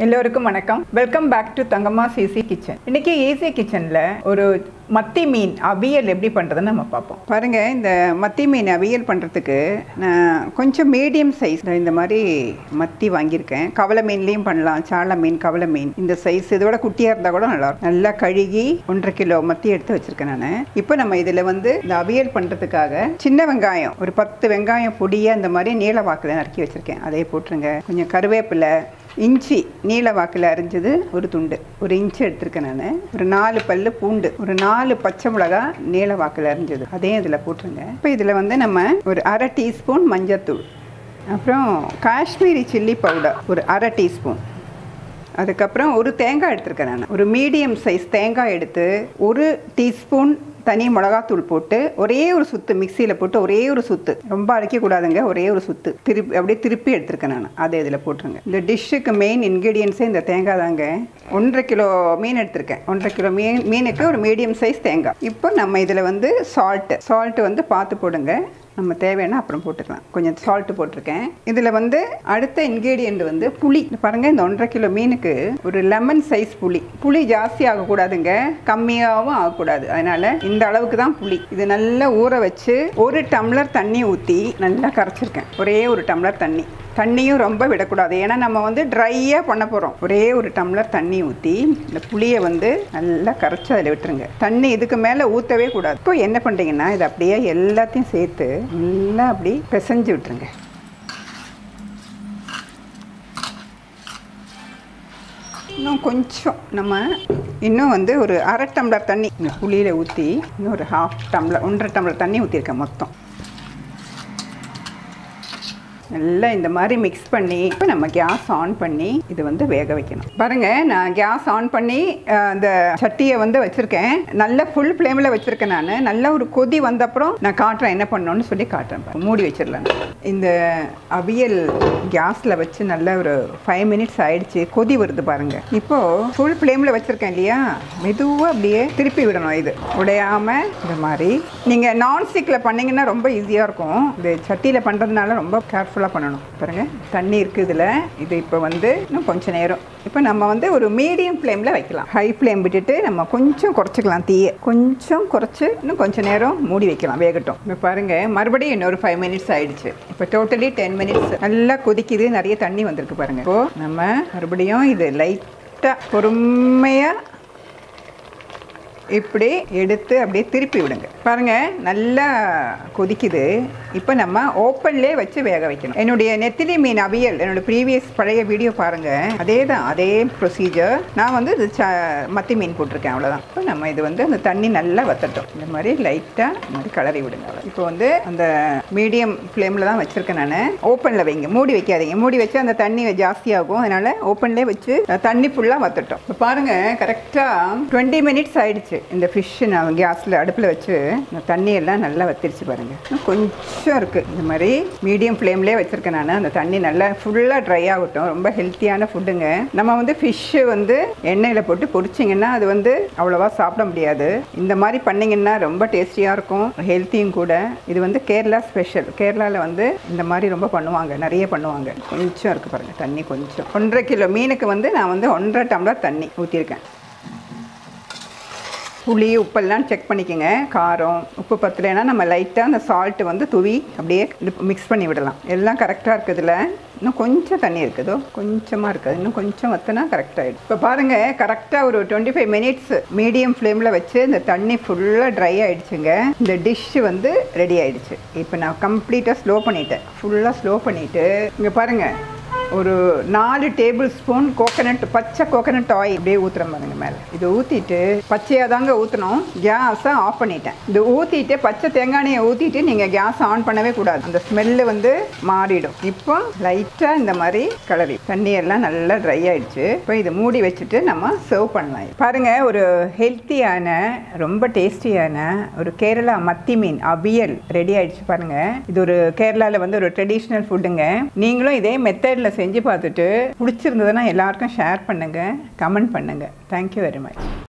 எல்லோருக்கும் வணக்கம் welcome back to Thangamma CC kitchen இன்னைக்கு ஈஸி கிச்சனில் ஒரு மத்தி மீன் அவியல் எப்படி பண்ணுறதுன்னு நம்ம பார்ப்போம் பாருங்க இந்த மத்தி மீன் அவியல் பண்ணுறதுக்கு நான் கொஞ்சம் மீடியம் சைஸ் இந்த மாதிரி மத்தி வாங்கியிருக்கேன் கவலை மீன்லேயும் பண்ணலாம் சாலை மீன் கவலை மீன் இந்த சைஸ் இதோட குட்டியாக இருந்தால் கூட நல்லா இருக்கும் நல்லா கழுகி ஒன்றரை கிலோ மத்தி எடுத்து வச்சிருக்கேன் நான் இப்போ நம்ம இதில் வந்து இந்த அவியல் பண்ணுறதுக்காக சின்ன வெங்காயம் ஒரு பத்து வெங்காயம் பொடியாக இந்த மாதிரி நீல வாக்கில் நறுக்கி வச்சுருக்கேன் அதே போட்டுருங்க கொஞ்சம் கருவேப்பிலை இஞ்சி நீல வாக்கில் அரிஞ்சது ஒரு துண்டு ஒரு இன்ச்சு எடுத்திருக்கேன் நான் ஒரு நாலு பல்லு பூண்டு ஒரு நாலு பச்சை மிளகா நீல வாக்கில் அரிஞ்சது அதையும் இதில் போட்டுருங்க இப்போ இதில் வந்து நம்ம ஒரு அரை டீஸ்பூன் மஞ்சத்தூள் அப்புறம் காஷ்மீரி சில்லி பவுடர் ஒரு அரை டீஸ்பூன் அதுக்கப்புறம் ஒரு தேங்காய் எடுத்திருக்கேன் நான் ஒரு மீடியம் சைஸ் தேங்காய் எடுத்து ஒரு டீஸ்பூன் தனி மிளகாத்தூள் போட்டு ஒரே ஒரு சுத்து மிக்சியில் போட்டு ஒரே ஒரு சுத்து ரொம்ப அரைக்கக்கூடாதுங்க ஒரே ஒரு சுத்து திருப்பி அப்படியே திருப்பி எடுத்திருக்கேன் நான் அதை இதில் போட்டுருங்க இந்த டிஷ்ஷுக்கு மெயின் இன்க்ரீடியன்ஸே இந்த தேங்காய் தாங்க ஒன்றரை கிலோ மீன் எடுத்திருக்கேன் ஒன்றரை கிலோ மீன் மீனுக்கு ஒரு மீடியம் சைஸ் தேங்காய் இப்போ நம்ம இதில் வந்து சால்ட்டு சால்ட்டு வந்து பார்த்து போடுங்க நம்ம தேவைன்னா அப்புறம் போட்டுக்கலாம் கொஞ்சம் சால்ட்டு போட்டிருக்கேன் இதில் வந்து அடுத்த இன்க்ரீடியண்ட் வந்து புளி இந்த பாருங்க இந்த ஒன்றரை கிலோ மீனுக்கு ஒரு லெமன் சைஸ் புளி புளி ஜாஸ்தி ஆகக்கூடாதுங்க கம்மியாகவும் ஆகக்கூடாது அதனால இந்த அளவுக்கு தான் புளி இது நல்லா ஊற வச்சு ஒரு டம்ளர் தண்ணி ஊற்றி நல்லா கரைச்சிருக்கேன் ஒரே ஒரு டம்ளர் தண்ணி தண்ணியும் ரொம்ப விடக்கூடாது ஏன்னா நம்ம வந்து ட்ரையாக பண்ண போகிறோம் ஒரே ஒரு டம்ளர் தண்ணி ஊற்றி இந்த புளியை வந்து நல்லா கரைச்சி அதில் விட்டுருங்க தண்ணி இதுக்கு மேலே ஊற்றவே கூடாது இப்போ என்ன பண்ணுறீங்கன்னா இதை அப்படியே எல்லாத்தையும் சேர்த்து நல்லா அப்படி பிசைஞ்சு விட்டுருங்க இன்னும் கொஞ்சம் நம்ம இன்னும் வந்து ஒரு அரை டம்ளர் தண்ணி இந்த புளியில் ஊற்றி இன்னும் ஒரு ஹாஃப் டம்ளர் ஒன்றரை டம்ளர் தண்ணி ஊற்றிருக்கேன் மொத்தம் நல்லா இந்த மாதிரி மிக்ஸ் பண்ணி இப்போ நம்ம கேஸ் ஆன் பண்ணி இது வந்து வேக வைக்கணும் பாருங்க நான் கேஸ் ஆன் பண்ணி அஹ், அந்த சட்டியை வந்து வச்சுருக்கேன் நல்ல ஃபுல் ஃப்ளேமில் வச்சுருக்கேன் நான் நல்ல ஒரு கொதி வந்தப்புறம் நான் காட்டுறேன் என்ன பண்ணணும்னு சொல்லி காட்டுறேன் பாருங்க. மூடி வச்சிடலாம் இந்த அவியல் கேஸில் வச்சு நல்ல ஒரு ஃபைவ் மினிட்ஸ் ஆயிடுச்சு கொதி வருது பாருங்க இப்போ ஃபுல் ஃப்ளேமில் வச்சுருக்கேன் இல்லையா மெதுவாக அப்படியே திருப்பி விடணும் இது உடையாம இந்த மாதிரி நீங்கள் நான்ஸ்டிக்கில் பண்ணீங்கன்னா ரொம்ப ஈஸியாக இருக்கும் இது சட்டியில் பண்ணுறதுனால ரொம்ப கேர்ஃபுல்லாக பண்ணணும் பாருங்க தண்ணி இருக்குது இதில் இது இப்போ வந்து இன்னும் கொஞ்சம் நேரம் இப்போ நம்ம வந்து ஒரு மீடியம் ஃப்ளேமில் வைக்கலாம் ஹை ஃப்ளேம் விட்டுட்டு நம்ம கொஞ்சம் குறைச்சிக்கலாம் தீயை கொஞ்சம் குறைச்சி இன்னும் கொஞ்சம் நேரம் மூடி வைக்கலாம் வேகட்டும் இப்போ பாருங்க மறுபடியும் இன்னொரு ஃபைவ் மினிட்ஸ் ஆயிடுச்சு இப்போ டோட்டலி டென் மினிட்ஸ் நல்லா கொதிக்குது நிறைய தண்ணி வந்திருக்கு பாருங்க இப்போ நம்ம மறுபடியும் இது லைட்டாக பொறுமையாக இப்படி எடுத்து அப்படியே திருப்பி விடுங்க பாருங்க நல்லா கொதிக்குது இப்போ நம்ம ஓப்பன்லேயே வச்சு வேக வைக்கணும் என்னுடைய நெத்திலி மீன் அவியல் என்னோட ப்ரீவியஸ் பழைய வீடியோ பாருங்க அதே தான் அதே ப்ரொசீஜர் நான் வந்து இது ச மத்தி மீன் போட்டிருக்கேன் அவ்வளோதான் இப்போ நம்ம இது வந்து அந்த தண்ணி நல்லா வத்தட்டும் இந்த மாதிரி லைட்டாக இந்த மாதிரி கலரி விடுங்க அவ்வளோ. இப்போ வந்து அந்த மீடியம் ஃப்ளேமில் தான் வச்சுருக்கேன் நான் ஓப்பனில் வைங்க மூடி வைக்காதீங்க மூடி வச்சு அந்த தண்ணி ஜாஸ்தியாகும் அதனால் ஓப்பன்லேயே வச்சு தண்ணி ஃபுல்லாக வத்தட்டும் இப்போ பாருங்கள் கரெக்டாக டுவெண்ட்டி மினிட்ஸ் ஆயிடுச்சு இந்த ஃபிஷ்ஷு நான் கேஸில் அடுப்பில் வச்சு இந்த தண்ணி எல்லாம் நல்லா வத்திருச்சு பாருங்கள் இன்னும் கொஞ்சம் இருக்குது இந்த மாதிரி மீடியம் ஃப்ளேம்லேயே வச்சுருக்கேன் நான் அந்த தண்ணி நல்லா ஃபுல்லாக ட்ரை ஆகட்டும் ரொம்ப ஹெல்த்தியான ஃபுட்டுங்க நம்ம வந்து ஃபிஷ்ஷு வந்து எண்ணெயில் போட்டு பொரிச்சிங்கன்னா அது வந்து அவ்வளோவா சாப்பிட முடியாது இந்த மாதிரி பண்ணிங்கன்னா ரொம்ப டேஸ்டியாக இருக்கும் ஹெல்த்தியும் கூட இது வந்து கேரளா ஸ்பெஷல் கேரளாவில் வந்து இந்த மாதிரி ரொம்ப பண்ணுவாங்க நிறைய பண்ணுவாங்க கொஞ்சம் இருக்குது பாருங்கள் தண்ணி கொஞ்சம் ஒன்றரை கிலோ மீனுக்கு வந்து நான் வந்து ஒன்றரை டம்ளர் தண்ணி ஊற்றிருக்கேன் புளி உப்பெல்லாம் செக் பண்ணிக்கோங்க காரம் உப்பு பத்தலைன்னா நம்ம லைட்டாக அந்த சால்ட்டு வந்து தூவி அப்படியே மிக்ஸ் பண்ணி விடலாம் எல்லாம் கரெக்டாக இருக்குதுல இன்னும் கொஞ்சம் தண்ணி இருக்குதோ கொஞ்சமாக இருக்குது இன்னும் கொஞ்சம் வத்தினா கரெக்டாகிடும் இப்போ பாருங்கள் கரெக்டாக ஒரு டுவெண்ட்டி ஃபைவ் மினிட்ஸ் மீடியம் ஃப்ளேமில் வச்சு இந்த தண்ணி ஃபுல்லாக ட்ரை ஆயிடுச்சுங்க இந்த டிஷ்ஷு வந்து ரெடி ஆயிடுச்சு இப்போ நான் கம்ப்ளீட்டாக ஸ்லோ பண்ணிட்டேன் ஃபுல்லாக ஸ்லோ பண்ணிவிட்டு இங்கே பாருங்கள் ஒரு நாலு டேபிள் ஸ்பூன் கோகனட் பச்சை கோகனட் ஆயில் அப்படியே ஊற்றுற பாருங்க மேலே இதை ஊற்றிட்டு பச்சையாக தாங்க ஊற்றணும் கேஸை ஆஃப் பண்ணிட்டேன் இது ஊற்றிட்டு பச்சை தேங்காய் எண்ணெயை ஊற்றிட்டு நீங்கள் கேஸ் ஆன் பண்ணவே கூடாது அந்த ஸ்மெல்லு வந்து மாறிடும் இப்போ லைட்டாக இந்த மாதிரி கலரி தண்ணி எல்லாம் நல்லா ட்ரை ஆயிடுச்சு இப்போ இதை மூடி வச்சுட்டு நம்ம சர்வ் பண்ணலாம் பாருங்க ஒரு ஹெல்த்தியான ரொம்ப டேஸ்டியான ஒரு கேரளா மத்தி மீன் அவியல் ரெடி ஆயிடுச்சு பாருங்க இது ஒரு கேரளாவில் வந்து ஒரு ட்ரெடிஷ்னல் ஃபுட்டுங்க நீங்களும் இதே மெத்தடில் செஞ்சு பார்த்துட்டு பிடிச்சிருந்ததுன்னா எல்லாருக்கும் ஷேர் பண்ணுங்கள் கமெண்ட் பண்ணுங்கள் தேங்க்யூ வெரி மச்